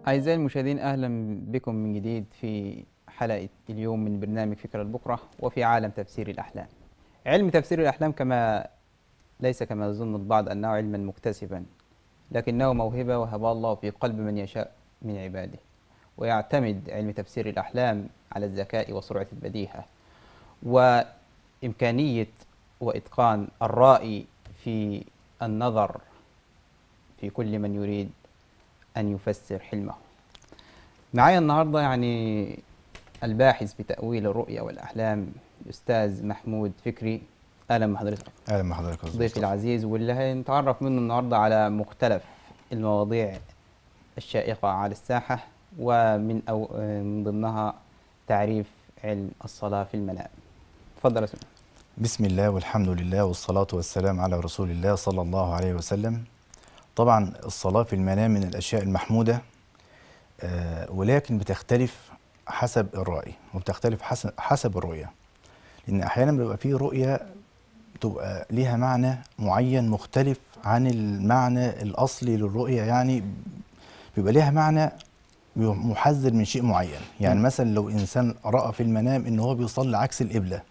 أعزائي المشاهدين أهلا بكم من جديد في حلقة اليوم من برنامج فكرة البكرة وفي عالم تفسير الأحلام علم تفسير الأحلام كما ليس كما يظن البعض أنه علما مكتسبا لكنه موهبة وهبها الله في قلب من يشاء من عباده ويعتمد علم تفسير الأحلام على الذكاء وسرعة البديهة وإمكانية وإتقان الرائي في النظر في كل من يريد أن يفسر حلمه معايا النهاردة يعني الباحث بتأويل الرؤيا والأحلام الأستاذ محمود فكري أهلا بحضرتك اهلا بحضرتك يا أستاذ ضيفي مصطفى. العزيز واللي هنتعرف منه النهاردة على مختلف المواضيع الشائقة على الساحة ومن أو من ضمنها تعريف علم الصلاة في المنام تفضل يا سيدي بسم الله والحمد لله والصلاة والسلام على رسول الله صلى الله عليه وسلم طبعا الصلاة في المنام من الأشياء المحمودة آه ولكن بتختلف حسب الرأي وبتختلف حسب, حسب الرؤية لأن أحيانا بيبقى فيه رؤية تبقى ليها معنى معين مختلف عن المعنى الأصلي للرؤية يعني بيبقى ليها معنى محذر من شيء معين يعني م. مثلا لو إنسان رأى في المنام إن هو بيصلي عكس القبلة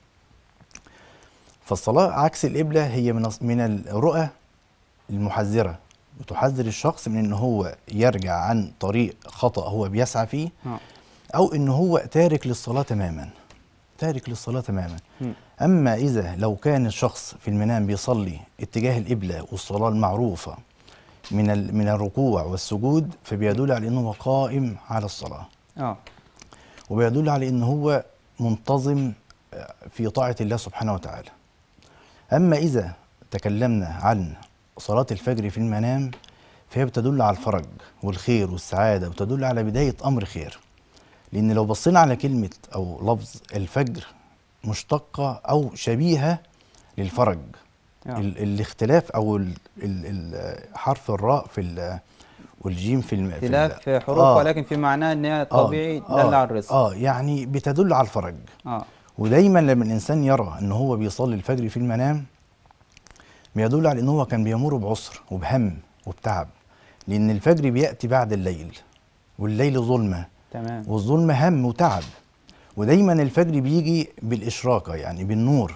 فالصلاة عكس القبلة هي من من الرؤى المحذرة بتحذر الشخص من ان هو يرجع عن طريق خطأ هو بيسعى فيه آه. او ان هو تارك للصلاة تماما تارك للصلاة تماما مم. اما اذا لو كان الشخص في المنام بيصلي اتجاه القبلة والصلاة المعروفة من ال- من الركوع والسجود فبيدل على انه قائم على الصلاة اه وبيدل على ان هو منتظم في طاعة الله سبحانه وتعالى أما إذا تكلمنا عن صلاة الفجر في المنام فهي بتدل على الفرج والخير والسعادة وتدل على بداية أمر خير لأن لو بصينا على كلمة أو لفظ الفجر مشتقة أو شبيهة للفرج آه. ال الاختلاف أو ال ال ال حرف الراء في ال- والجيم في الم... في ال- اختلاف حروف آه. ولكن في معناه ان هي طبيعي آه دل على الرزق اه يعني بتدل على الفرج اه ودايما لما الانسان يرى ان هو بيصلي الفجر في المنام بيدل على ان هو كان بيمر بعسر وبهم وبتعب لان الفجر بياتي بعد الليل والليل ظلمه تمام والظلمه هم وتعب ودايما الفجر بيجي بالاشراقه يعني بالنور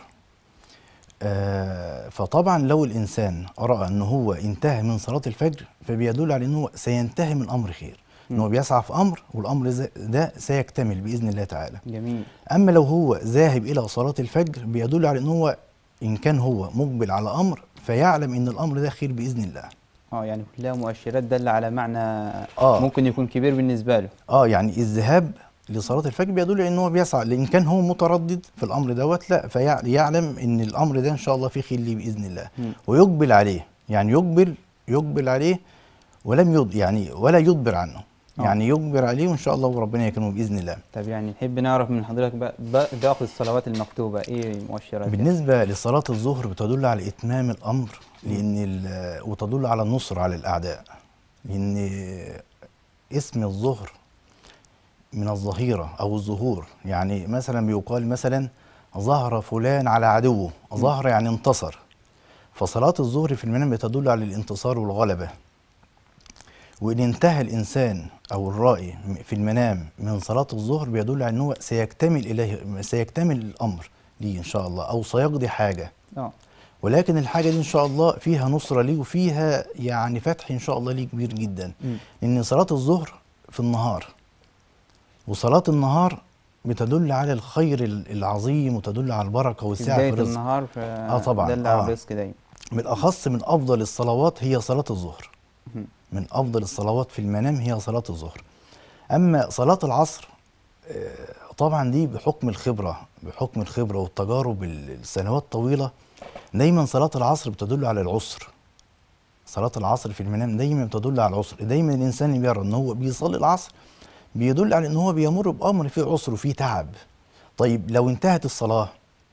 آه فطبعا لو الانسان راى ان هو انتهى من صلاه الفجر فبيدل على ان هو سينتهي من امر خير ان هو بيسعى في امر والامر ز- ده سيكتمل باذن الله تعالى جميل اما لو هو ذاهب الى صلاه الفجر بيدل على ان هو ان كان هو مقبل على امر فيعلم ان الامر ده خير باذن الله اه يعني كلها مؤشرات دل على معنى آه. ممكن يكون كبير بالنسبه له اه يعني الذهاب لصلاه الفجر بيدل على ان هو بيسعى لان كان هو متردد في الامر دوت لا فيعلم ان الامر ده ان شاء الله فيه خير ليه باذن الله مم. ويقبل عليه يعني يقبل يقبل عليه ولم يض يعني ولا يدبر عنه آه. يعني يجبر عليه وان شاء الله ربنا يكرمه باذن الله طب يعني نحب نعرف من حضرتك بقى بقى- باقي الصلوات المكتوبه ايه مؤشراتها بالنسبة لصلاة الظهر بتدل على إتمام الأمر لأن ال- وتدل على النصر على الأعداء لأن اسم الظهر من الظهيرة أو الظهور يعني مثلا بيقال مثلا ظهر فلان على عدوه ظهر يعني انتصر فصلاة الظهر في المنام بتدل على الانتصار والغلبة وإن انتهى الإنسان أو الرائي في المنام من صلاة الظهر بيدل على أنه سيكتمل إليه سيكتمل الأمر ليه إن شاء الله أو سيقضي حاجة اه ولكن الحاجة دي إن شاء الله فيها نصرة ليه وفيها يعني فتح إن شاء الله ليه كبير جدا مم. لأن صلاة الظهر في النهار وصلاة النهار بتدل على الخير ال- العظيم وتدل على البركة في والسعة بدايه في الرزق النهار ف آه طبعاً، دل على آه. الرزق دايما بالأخص من أفضل الصلوات هي صلاة الظهر مم. من أفضل الصلوات في المنام هي صلاة الظهر أما صلاة العصر آه، طبعا دي بحكم الخبرة بحكم الخبرة والتجارب ال- السنوات طويلة دايما صلاة العصر بتدل على العسر صلاة العصر في المنام دايما بتدل على العسر دايما الإنسان اللي بيرى إن هو بيصلي العصر بيدل على إن هو بيمر بأمر فيه عسر وفيه تعب طيب لو انتهت الصلاة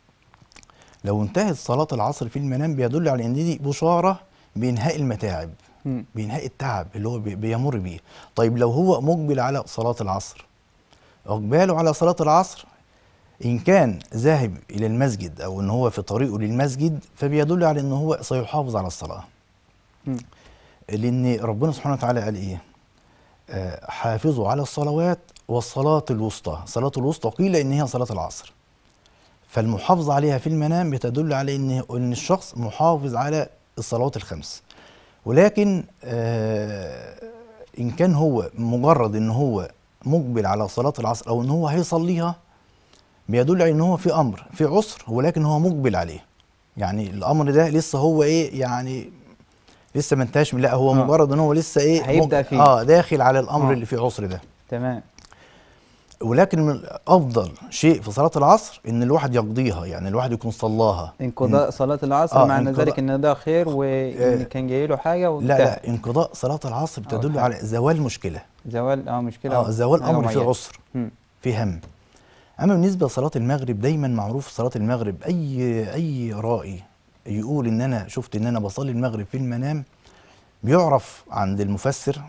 لو انتهت صلاة العصر في المنام بيدل على إن دي بشارة بإنهاء المتاعب مم. بإنهاء التعب اللي هو بي- بيمر بيه طيب لو هو مقبل على صلاة العصر إقباله على صلاة العصر إن كان ذاهب إلى المسجد أو إن هو في طريقه للمسجد فبيدل على إن هو سيحافظ على الصلاة مم. لأن ربنا سبحانه وتعالى قال إيه آه، حافظوا على الصلوات والصلاة الوسطى صلاة الوسطى قيل إن هي صلاة العصر فالمحافظة عليها في المنام بتدل على إن إن الشخص محافظ على الصلوات الخمس ولكن آه، إن كان هو مجرد إن هو مقبل على صلاة العصر أو إن هو هيصليها بيدل على إن هو في أمر في عسر ولكن هو مقبل عليه يعني الأمر ده لسه هو إيه يعني لسه ما انتهاش لا هو آه. مجرد إن هو لسه إيه هيبدأ مق- فيه. اه داخل على الأمر آه. اللي في عسر ده تمام ولكن من افضل شيء في صلاه العصر ان الواحد يقضيها يعني الواحد يكون صلاها انقضاء صلاة العصر آه، معنى انقضاء- ذلك ان ده خير وان آه، كان جاي له حاجة لا وانتهى. لا انقضاء صلاه العصر بتدل حاجة. على زوال مشكله زوال اه مشكلة اه زوال حاجة امر في معينة. عسر مم. في هم اما بالنسبه لصلاه المغرب دايما معروف في صلاه المغرب اي اي رائي يقول ان انا شفت ان انا بصلي المغرب في المنام بيعرف عند المفسر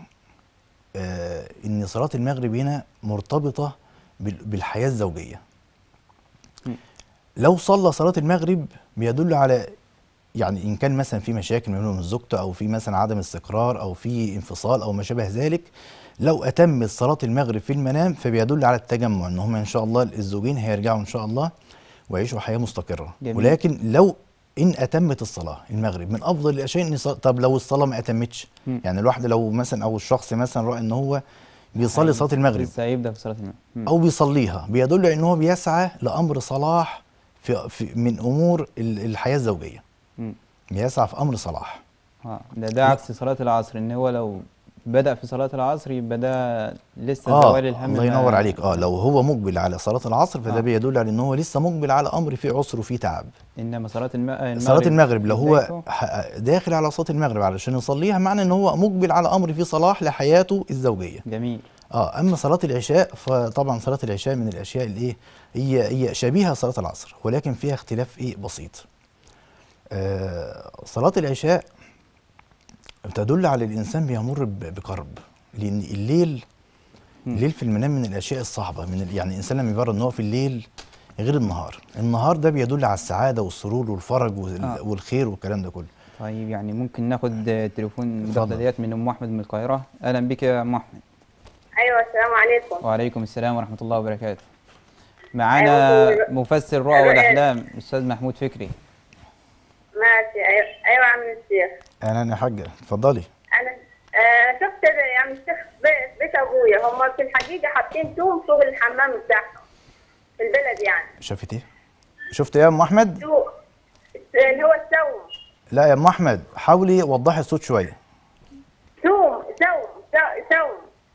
آه ان صلاه المغرب هنا مرتبطه بال- بالحياه الزوجيه مم. لو صلى صلاه المغرب بيدل على يعني ان كان مثلا في مشاكل ما بينه وبين زوجته او في مثلا عدم استقرار او في انفصال او ما شابه ذلك لو اتمت صلاه المغرب في المنام فبيدل على التجمع ان هم ان شاء الله الزوجين هيرجعوا ان شاء الله ويعيشوا حياه مستقره جميل. ولكن لو ان اتمت الصلاه المغرب من افضل الاشياء ان ص- طب لو الصلاه ما اتمتش مم. يعني الواحد لو مثلا او الشخص مثلا راى ان هو بيصلي صلاه المغرب لسه هيبدأ في صلاة المغرب مم. او بيصليها بيدل ان هو بيسعى لامر صلاح في, في من امور ال- الحياه الزوجيه مم. بيسعى في امر صلاح اه ده ده عكس صلاة العصر ان هو لو بدأ في صلاة العصر يبقى ده لسه زوال الهم الله ما- ينور عليك اه لو هو مقبل على صلاه العصر فده آه. بيدل على ان هو لسه مقبل على امر فيه عسر وفيه تعب انما صلاة الم- المغرب صلاه المغرب لو هو بدايته- ح- داخل على صلاه المغرب علشان يصليها معنى ان هو مقبل على امر فيه صلاح لحياته الزوجيه جميل اه اما صلاه العشاء فطبعا صلاه العشاء من الاشياء اللي ايه هي هي شبيهه صلاه العصر ولكن فيها اختلاف ايه بسيط آه صلاه العشاء تدل على الانسان بيمر ب- بكرب لان الليل مم. الليل في المنام من الاشياء الصعبه من ال- يعني الانسان لما يبرر ان هو في الليل غير النهار النهار ده بيدل على السعاده والسرور والفرج وال- آه. والخير والكلام ده كله طيب يعني ممكن ناخد آه، تليفون اتفضل. المداخلة ديت من ام احمد من القاهرة اهلا بك يا ام احمد ايوه السلام عليكم وعليكم السلام ورحمة الله وبركاته معانا أيوة. مفسر الرؤى أيوة. والاحلام استاذ محمود فكري ماشي ايوه ايوه عم الشيخ انا يا حاجه اتفضلي انا آه شفت يا عم الشيخ بيت, بيت ابويا هم في الحقيقه حاطين توم فوق الحمام بتاعهم في البلد يعني شافت ايه شفت ايه يا ام احمد تو اللي هو الثوم لا يا ام احمد حاولي وضحي الصوت شويه ثوم ثوم ثو- ثوم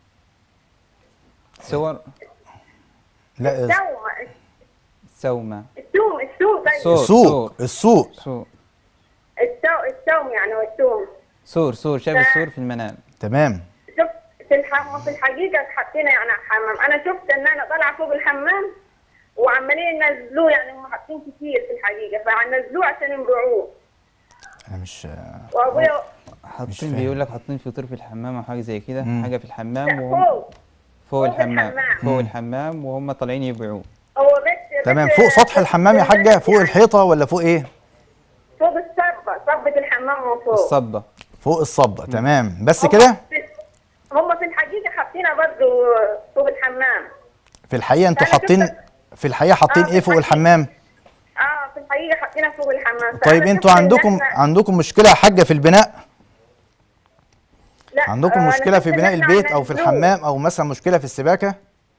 صور لا ثوم سومة الثوم الثوم طيب صوت. السوق السوق سور الثو- الثوم يعني هو الثوم سور سور شاف السور في المنام تمام شفت في الحمام في الحقيقه حاطين يعني حمام انا شفت ان انا طالعه فوق الحمام وعمالين ينزلوه يعني هم حاطين كتير في الحقيقه فنزلوه عشان ينبعوه انا مش وابويا حاطين فاهم. بيقول لك حاطين فطير في الحمام او حاجه زي كده مم. حاجه في الحمام لا وهم فوق فوق فوق الحمام الحمام. فوق مم. الحمام وهم طالعين يبيعوه هو بس تمام بس- فوق سطح الحمام يا حاجه فوق يعني الحيطه ولا فوق ايه فوق الصبة صبة الحمام من فوق الصبه فوق الصبه تمام بس هم كده في- هم في الحقيقة حاطينها برضه فوق الحمام في الحقيقه انتوا أنا حاطين شفت- في الحقيقه حاطين آه، في ايه فوق الحقيقة. الحمام اه في الحقيقة حاطينها فوق الحمام طيب فأنا انتوا شفت إن عندكم إحنا- عندكم مشكله يا حاجه في البناء لا عندكم آه، أنا مشكله شفت في إن بناء إحنا البيت او في هننزلوه. الحمام او مثلا مشكله في السباكه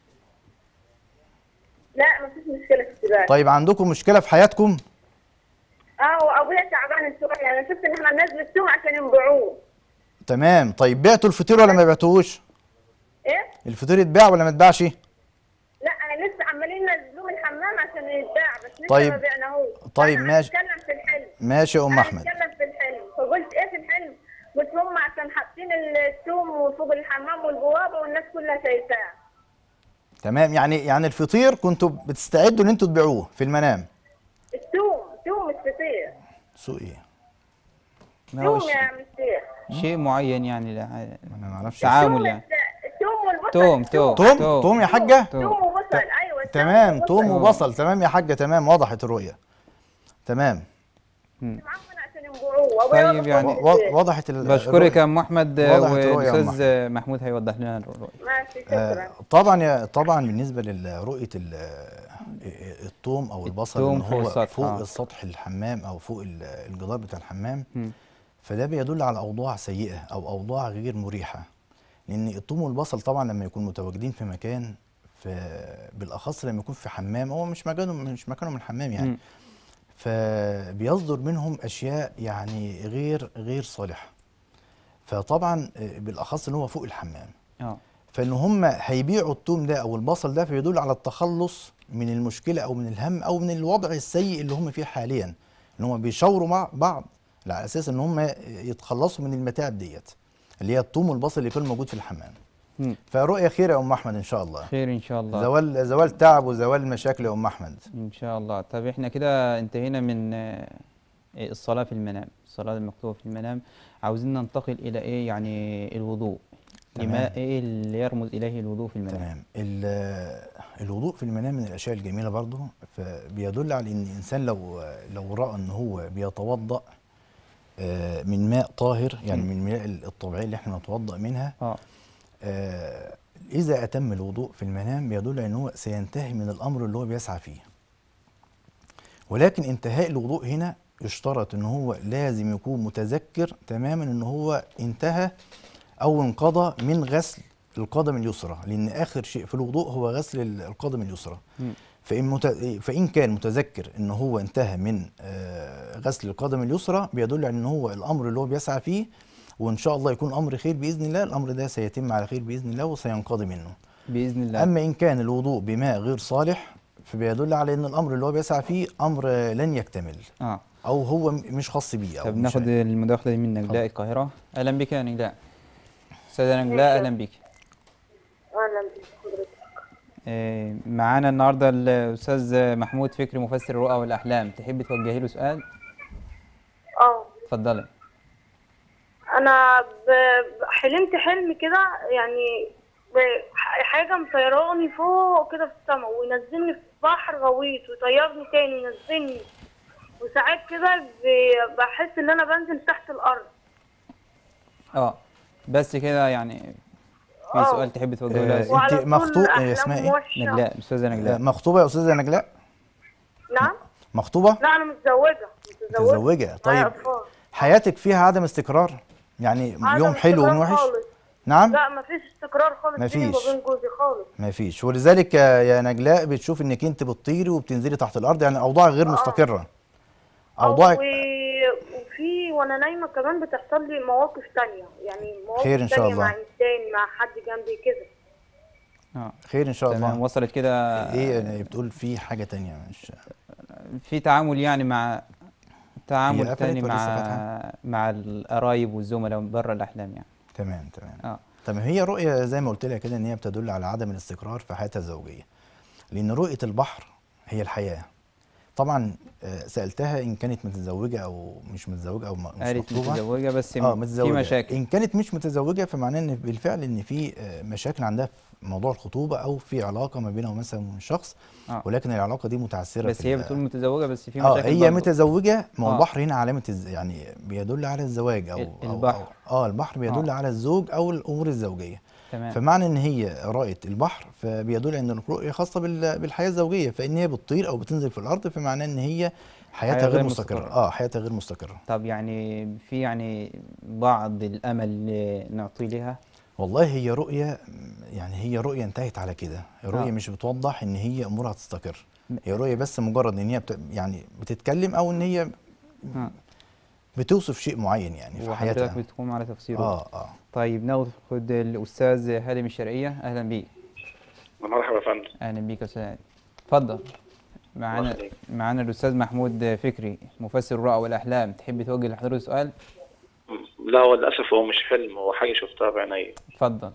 لا ما فيش مشكلة في السباكة طيب عندكم مشكله في حياتكم اه وابويا تعبان شوية انا شفت ان احنا ننزل السوق عشان ينبعوه تمام طيب بعتوا الفطير ولا ما بعتوهوش ايه؟ الفطير اتباع ولا ما اتباعش لا انا لسه عمالين ننزلوه من الحمام عشان يتباع بس لسه طيب. ما بعناهوش طيب، فأنا ماشي. هنتكلم في الحلم ماشي يا ام أنا احمد بتكلم في الحلم فقلت ايه في الحلم؟ قلت هم عشان حاطين الثوم فوق الحمام والبوابه والناس كلها شايفاه تمام يعني يعني الفطير كنتوا بتستعدوا ان انتوا تبيعوه في المنام الثوم ثوم مش فطير سوق ايه ما هو ثوم ش- يا عم الشيخ شيء معين يعني لا انا ما اعرفش تعامل ثوم يعني الس- الثوم والبصل توم توم توم توم يا حاجه توم. ثوم وبصل ايوه الثوم تمام والبصل. توم وبصل تمام يا حاجه تمام وضحت الرؤيه تمام مم. معاهم عشان ينبعوه وابويا طيب برضه يعني ضابط و- البيت. وضحت ال- بشكرك الرؤية. يا ام احمد وضحت الرؤية يا أم والاستاذ محمود هيوضح لنا الرؤيه ماشي آه، شكرا طبعا يا طبعا بالنسبه لرؤيه ال- آه، الثوم او البصل الثوم ان فوق هو السطح، فوق آه. السطح الحمام او فوق ال- الجدار بتاع الحمام مم. فده بيدل على اوضاع سيئه او اوضاع غير مريحه لان الثوم والبصل طبعا لما يكونوا متواجدين في مكان في بالاخص لما يكون في حمام هو مش مكانه مش مكانهم الحمام يعني مم. فبيصدر منهم اشياء يعني غير غير صالحه فطبعا آه، بالاخص ان هو فوق الحمام اه فان هم هيبيعوا التوم ده او البصل ده فيدل على التخلص من المشكله او من الهم او من الوضع السيء اللي هم فيه حاليا ان هم بيشاوروا مع بعض على اساس ان هم يتخلصوا من المتاعب ديت اللي هي التوم والبصل اللي كان موجود في الحمام مم. فرؤيه خير يا ام احمد ان شاء الله خير ان شاء الله زوال زوال تعب وزوال مشاكل يا ام احمد ان شاء الله طب احنا كده انتهينا من آه، الصلاه في المنام الصلاه المكتوبه في المنام عاوزين ننتقل الى ايه يعني الوضوء تمام. لما ايه اللي يرمز اليه الوضوء في المنام تمام ال- الوضوء في المنام من الاشياء الجميله برضه فبيدل على ان الانسان لو لو راى ان هو بيتوضا آه، من ماء طاهر يعني من المياه الطبيعيه اللي احنا نتوضا منها اه آه، اذا اتم الوضوء في المنام بيدل ان هو سينتهي من الامر اللي هو بيسعى فيه ولكن انتهاء الوضوء هنا يشترط ان هو لازم يكون متذكر تماما ان هو انتهى او انقضى من غسل القدم اليسرى لان اخر شيء في الوضوء هو غسل ال- القدم اليسرى مم. فإن, مت... فإن كان متذكر إن هو انتهى من آه، غسل القدم اليسرى بيدل على إن هو الأمر اللي هو بيسعى فيه وإن شاء الله يكون أمر خير بإذن الله الأمر ده سيتم على خير بإذن الله وسينقضي منه باذن الله أما إن كان الوضوء بماء غير صالح فبيدل على إن الأمر اللي هو بيسعى فيه أمر آه، لن يكتمل اه أو هو م- مش خاص بيه أو طب مش ناخد هي- المداخله دي من نجلاء القاهره اهلا بك يا نجلاء استاذه نجلاء اهلا بك اهلا بك حضرتك آه، معانا النهارده الاستاذ محمود فكري مفسر الرؤى والاحلام تحب توجهي له سؤال اه اتفضلي انا ب- ب- حلمت حلم كده يعني ب- ح- حاجه مطيراني فوق كده في السماء وينزلني في بحر غويط ويطيرني تاني وينزلني وساعات كده ب- بحس ان انا بنزل تحت الارض اه بس كده يعني في آه. سؤال تحب توجهه له آه، يا أستاذ؟ وعلى أنت طول مخطوب- أحلام اسمها إيه؟ موحشة. نجلاء استاذه آه، نجلاء مخطوبة يا أستاذة نجلاء نعم مخطوبة لا انا متزوجه متزوجة معايا طيب أطفال. حياتك فيها عدم استقرار يعني عدم يوم حلو استقرار ويوم وحش خالص. نعم لا مفيش استقرار خالص بيني مفيش. وبين جوزي خالص ما فيش ولذلك يا يا نجلاء بتشوف انك انت بتطيري وبتنزلي تحت الارض يعني اوضاع غير مستقره اوضاع و... وفي وانا نايمه كمان بتحصل لي مواقف تانية يعني مواقف خير إن شاء تانية الله. مع انسان مع حد جنبي كده اه خير ان شاء تمام الله وصلت كده ايه يعني بتقول في حاجه تانية مش في تعامل يعني مع هي تعامل قفلت تاني ولا لسه مع فاتحة؟ مع القرايب والزملاء بره الاحلام يعني تمام تمام اه طب هي رؤيه زي ما قلت لك كده ان هي بتدل على عدم الاستقرار في حياتها الزوجيه لان رؤيه البحر هي الحياه طبعا آه، سالتها ان كانت متزوجه او مش متزوجه او م- مش قالت مخطوبه متزوجه بس اه م- متزوجه في مشاكل ان كانت مش متزوجه فمعناه ان بالفعل ان في آه، مشاكل عندها في موضوع الخطوبه او في علاقه ما بينها مثلا وبين شخص آه. ولكن العلاقه دي متعثره بس في هي ال- بتقول متزوجه بس في اه مشاكل هي برضه. متزوجه ما هو آه. البحر هنا علامه الز... يعني بيدل على الزواج او ال- أو- البحر. أو اه البحر بيدل آه. على الزوج او الامور الزوجيه تمام فمعنى ان هي رأت البحر فبيدل ان الرؤيه خاصه بال... بالحياه الزوجيه فان هي بتطير او بتنزل في الارض فمعناه ان هي حياتها حياة غير غير مستقره مستقرة. اه حياتها غير مستقره طب يعني في يعني بعض الامل اللي نعطي لها والله هي رؤية يعني هي رؤية انتهت على كده الرؤية آه. مش بتوضح ان هي امورها هتستقر هي رؤية بس مجرد ان هي بت يعني بتتكلم او ان هي آه. بتوصف شيء معين يعني في وحضرتك حياتها بتقوم على تفسيره اه اه طيب ناخد الاستاذ هادم الشرقيه اهلا بيك مرحبا يا فندم اهلا بيك يا استاذ هادم. اتفضل الله معانا يخليك. معانا الاستاذ محمود فكري مفسر الرؤى والاحلام تحب توجه لحضرتك سؤال لا هو للاسف هو مش حلم هو حاجه شفتها بعيني اتفضل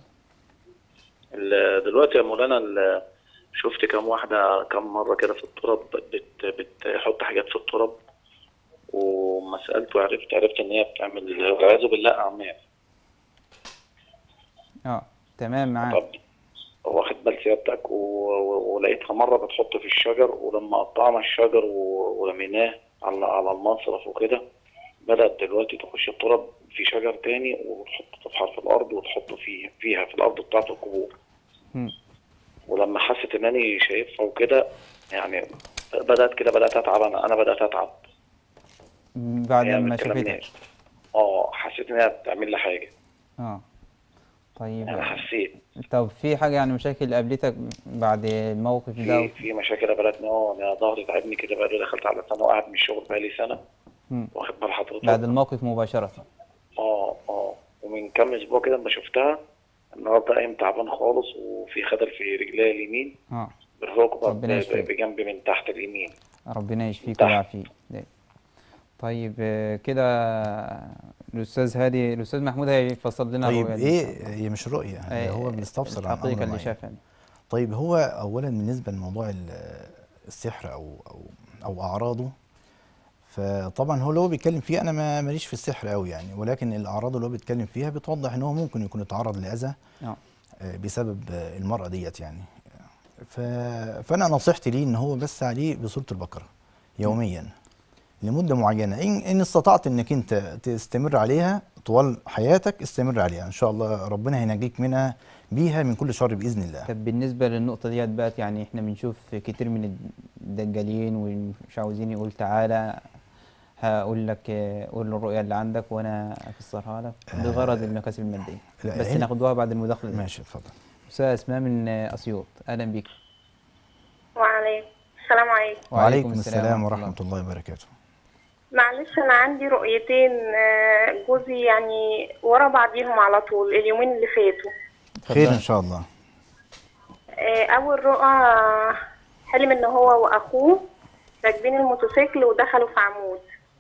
ال- دلوقتي يا مولانا ال- شفت كام واحده كام مره كده في التراب بت بتحط حاجات في التراب وما سالت وعرفت عرفت ان هي بتعمل والعياذ بالله اعمال اه تمام معاك طب واخد بال سيادتك و- و- ولقيتها مره بتحط في الشجر ولما قطعنا الشجر و- ورميناه على على المصرف وكده بدأت دلوقتي تخش التراب في شجر تاني وتحط تفحر في الأرض وتحطه فيه فيها في الأرض بتاعة القبور مم. ولما حست إنني شايفها وكده يعني بدأت كده بدأت أتعب أنا أنا بدأت أتعب بعد هي ما بتكلمني. شافتك اه حسيت إن هي بتعمل لي حاجة اه طيب أنا حسيت طب في حاجة يعني مشاكل قابلتك بعد الموقف ده في في مشاكل قابلتني اه أنا ظهري تعبني كده بقى دخلت على سنة وقاعد من الشغل بقالي سنة مم. واخد بال حضرتك بعد الموقف مباشرة اه اه ومن كام اسبوع كده لما شفتها النهارده قايم تعبان خالص وفي خدل في رجلي اليمين اه بالركبه ربنا ب- يشفيك. بجنب من تحت اليمين ربنا يشفيك تحت. ويعافيك ده. طيب آه، كده الأستاذ هادي الأستاذ محمود هيفصل لنا طيب الرؤية دي إن شاء ايه الله. هي مش رؤيه آه، ده هو بيستفسر عن الحقيقة امر اللي معين شافها طيب هو اولا بالنسبه لموضوع ال- السحر او او او اعراضه فطبعا هو اللي هو بيتكلم فيه انا ما ماليش في السحر قوي يعني ولكن الاعراض اللي هو بيتكلم فيها بتوضح ان هو ممكن يكون اتعرض لاذى اه آه، بسبب آه، المرأة ديت يعني ف... فأنا نصيحتي ليه إن هو بس عليه بسورة البقرة يوميا لمدة معينة إن, إن استطعت إنك أنت تستمر عليها طوال حياتك استمر عليها إن شاء الله ربنا هينجيك منها بيها من كل شر بإذن الله طب بالنسبة للنقطة ديت بقى يعني احنا بنشوف كتير من الدجالين ومش عاوزين يقول تعالى هقول لك آه، قول الرؤية اللي عندك وانا افسرها لك بغرض المكاسب المادية لا، بس هنا- ناخدوها بعد المداخلة دي ماشي اتفضل أستاذ أسماء من آه، أسيوط أهلا بيك وعليكم السلام عليكم وعليكم السلام ورحمة الله وبركاته معلش انا عندي رؤيتين آه، جوزي يعني ورا بعضيهم على طول اليومين اللي فاتوا خير اتفضل. إن شاء الله آه، اول رؤى حلم ان هو واخوه راكبين الموتوسيكل ودخلوا في عمود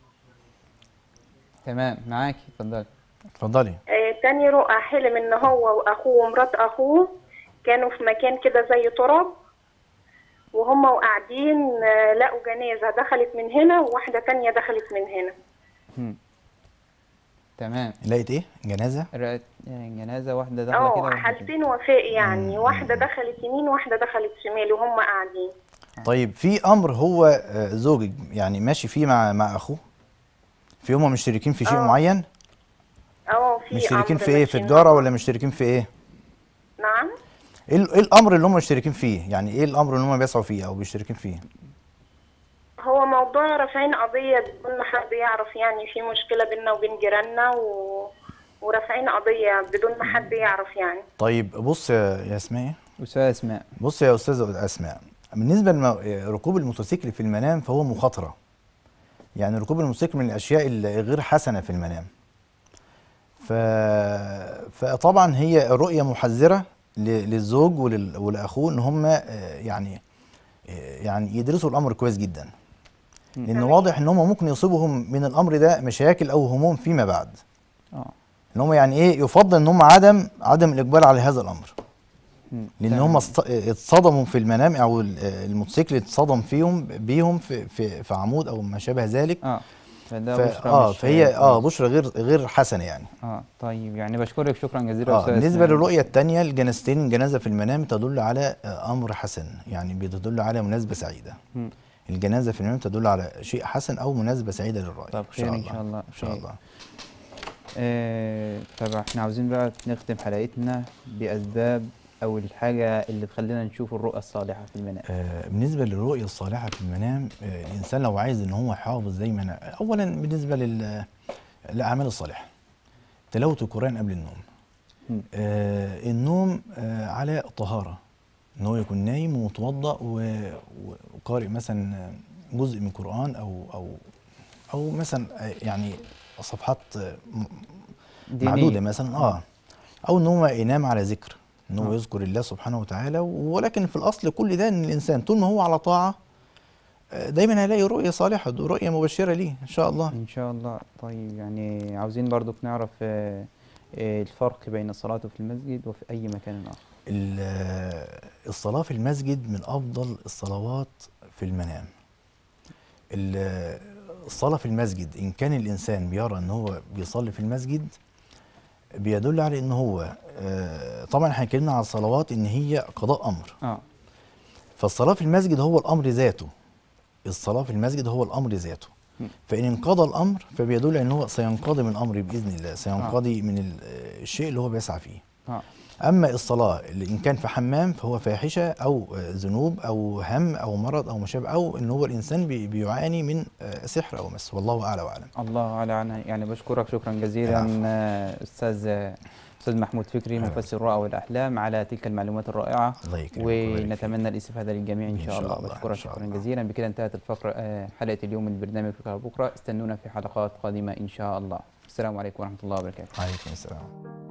تمام معاك اتفضلي اتفضلي آه، تاني رؤى حلم ان هو واخوه ومرات اخوه كانوا في مكان كده زي تراب وهم وقاعدين آه، لقوا جنازة دخلت من هنا وواحدة تانية دخلت من هنا مم. تمام لقيت إيه جنازة رأت يعني جنازة واحدة داخلة كده اه واحدة كده. حالتين وفاء يعني واحدة دخلت يمين واحدة دخلت شمال وهم قاعدين طيب في أمر هو آه، زوجك يعني ماشي فيه مع مع أخوه في هما مشتركين في شيء آه. معين اه في مشتركين أمر في ايه في ماشيين التجاره مع ولا مشتركين في ايه نعم ايه ال- إيه الامر اللي هم مشتركين فيه يعني ايه الامر اللي هم بيسعوا فيه او بيشتركين فيه هو موضوع رافعين قضية بدون ما حد يعرف يعني في مشكلة بيننا وبين جيراننا و... ورافعين قضية بدون ما حد يعرف يعني طيب بص يا يا اسماء أستاذ أسماء بص يا استاذه اسماء بالنسبه لركوب الموتوسيكل في المنام فهو مخاطره يعني ركوب الموتوسيكل من الاشياء الغير حسنه في المنام ف... فطبعا هي رؤيه محذره ل- للزوج ولل... ولاخوه ان هم آه، يعني آه، يعني يدرسوا الامر كويس جدا لان واضح ان هم ممكن يصيبهم من الامر ده مشاكل او هموم فيما بعد اه ان هم يعني ايه يفضل ان هم عدم عدم الاقبال على هذا الامر مم. لان تمام. هم است- اتصدموا في المنام او ال- الموتوسيكل اتصدم فيهم بيهم في في, في عمود او ما شابه ذلك اه فده ف- بشرى اه مش فهي اه كويس. بشرى غير غير حسنه يعني اه طيب يعني بشكرك شكرا جزيلا اه أستاذ بالنسبه أسماء. للرؤيه الثانيه الجنازتين الجنازه في المنام تدل على آه، امر حسن يعني بتدل على مناسبه سعيده مم. الجنازه في المنام تدل على شيء حسن او مناسبه سعيده للرؤيه طب خير إن شاء الله. ان شاء خير. الله آه طب احنا عاوزين بقى نختم حلقتنا بأسباب أو الحاجة اللي تخلينا نشوف الرؤى الصالحة في المنام آه، بالنسبة للرؤية الصالحة في المنام آه، الإنسان لو عايز إن هو يحافظ دايما أولا بالنسبة لل- للأعمال الصالحة تلاوة القرآن قبل النوم مم. آه، النوم آه، على طهارة إن هو يكون نايم ومتوضأ و- و- وقارئ مثلا جزء من القرآن أو أو أو مثلا آه، يعني صفحات آه، م- دينية. معدودة مثلا اه او ان هو ينام على ذكر ان هو آه. يذكر الله سبحانه وتعالى ولكن في الاصل كل ده ان الانسان طول ما هو على طاعه آه، دايما هيلاقي رؤيه صالحه رؤيه مبشره ليه ان شاء الله إن شاء الله طيب يعني عاوزين برضو نعرف آه آه الفرق بين الصلاة في المسجد وفي أي مكان آخر ال- آه، الصلاه في المسجد من افضل الصلوات في المنام ال- آه، الصلاه في المسجد ان كان الانسان بيرى ان هو بيصلي في المسجد بيدل على ان هو آه، طبعا احنا اتكلمنا على الصلوات ان هي قضاء امر اه فالصلاة في المسجد هو الأمر ذاته الصلاة في المسجد هو الأمر ذاته فإن انقضى الأمر فبيدل أن هو سينقضي من الأمر بإذن الله سينقضي من ال- الشيء اللي هو بيسعى فيه اه أما الصلاة اللي إن كان في حمام فهو فاحشة أو آه، ذنوب أو هم أو مرض أو مشابه أو إن هو الإنسان بي- بيعاني من آه، سحر أو مس والله أعلى وأعلم الله على عنها يعني بشكرك شكرا جزيلا العفو. آه، استاذ استاذ محمود فكري أهلا مفسر الرؤى والاحلام على تلك المعلومات الرائعه الله يكرمك ويبارك فيك. ونتمنى الاستفاده للجميع ان إن شاء شاء الله الله، بشكرك إن شاء شكرا الله. جزيلا بكده انتهت الفقره آه، حلقه اليوم من برنامج فكره بكره استنونا في حلقات قادمه ان شاء الله السلام عليكم ورحمه الله وبركاته عليكم السلام